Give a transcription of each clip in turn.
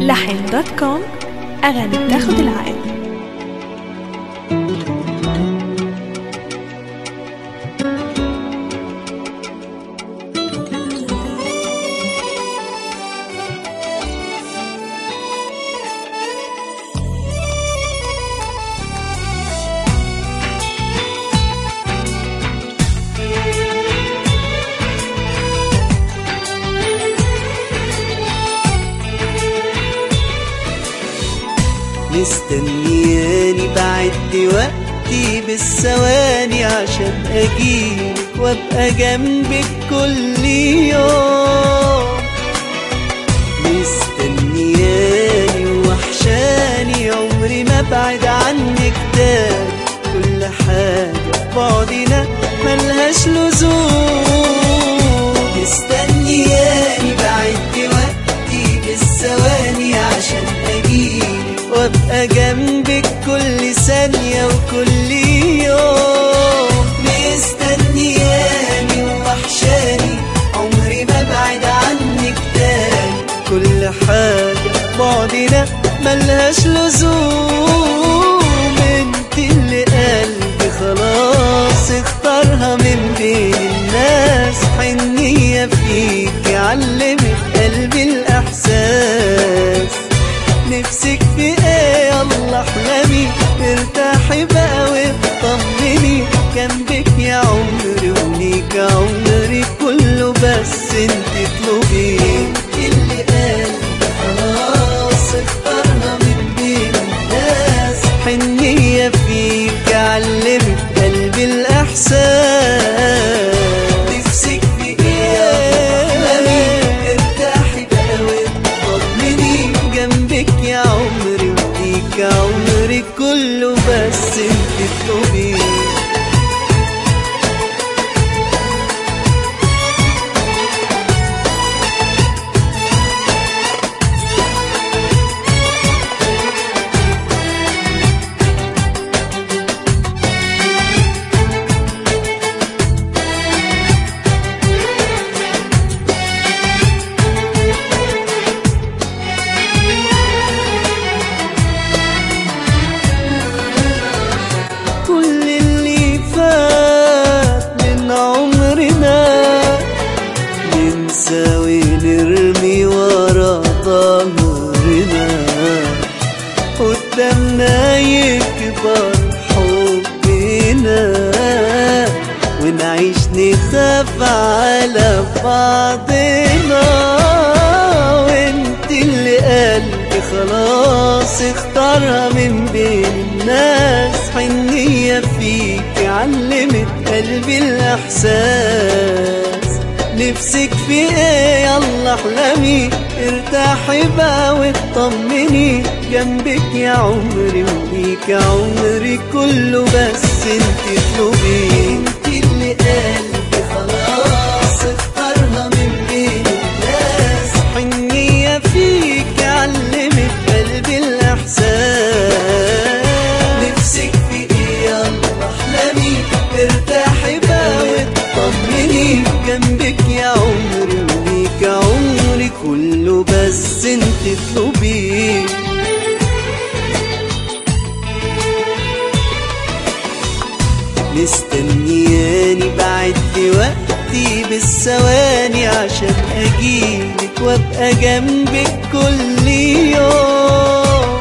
لحن دوت كوم أغاني بتاخد العقل مستنياني بعد وقتي بالثواني عشان اجيلك وابقى جنبك كل يوم مستنياني وحشاني عمري ما ابعد عنك تاني كل حاجة بعدنا ملهاش لزوم مستنياني بعد وقتي بالثواني عشان اجيلك وابقى جنبك كل ثانية وكل يوم مستنياني وحشاني عمري ما ابعد عنك تاني كل حاجة بعدنا ملهاش لزوم انت اللي قلبي خلاص اختارها من بين الناس حنية فيك علمت قلبي الإحساس نفسك في ايه يلا احلمي ارتاحي بقى واطمني جنبك يا عمري وليك عمري كله بس انت اطلبي انت اللي قلبي خلاص اختارنا من بين الناس حنية فيك علمت قلبي الاحساس نفسك في ايه احلمي ارتاحي بقى واطمني جنبك يا عمري وليك عمري كله بس انت اطلبي كل اللي فات من عمرنا ننسى ونرمي ورا ظهرنا قدامنا يكبر حبنا ونعيش نخاف على بعضنا وانت اللي قلبي خلاص اختارها من بين الناس حنية فيك علمت قلبي الإحساس نفسك في ايه يلا احلمي ارتاحي بقى واطمني جنبك يا عمري وليك عمري كله بس انت اطلبي انت اللي قلبي خلاص اختارها من بين الناس حنية فيك علمت قلبي الإحساس نفسك في ايه يلا احلمي ارتاحي بقى واطمني جنبك يا عمري وليك عمري كله بس انت اطلبيه مستنياني بعد وقتي بالثواني عشان اجيلك وابقى جنبك كل يوم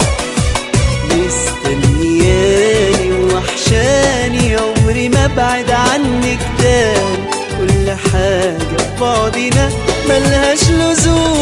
مستنياني وحشاني عمري ما ابعد عنك تاني كل حاجة بعدنا ملهاش لزوم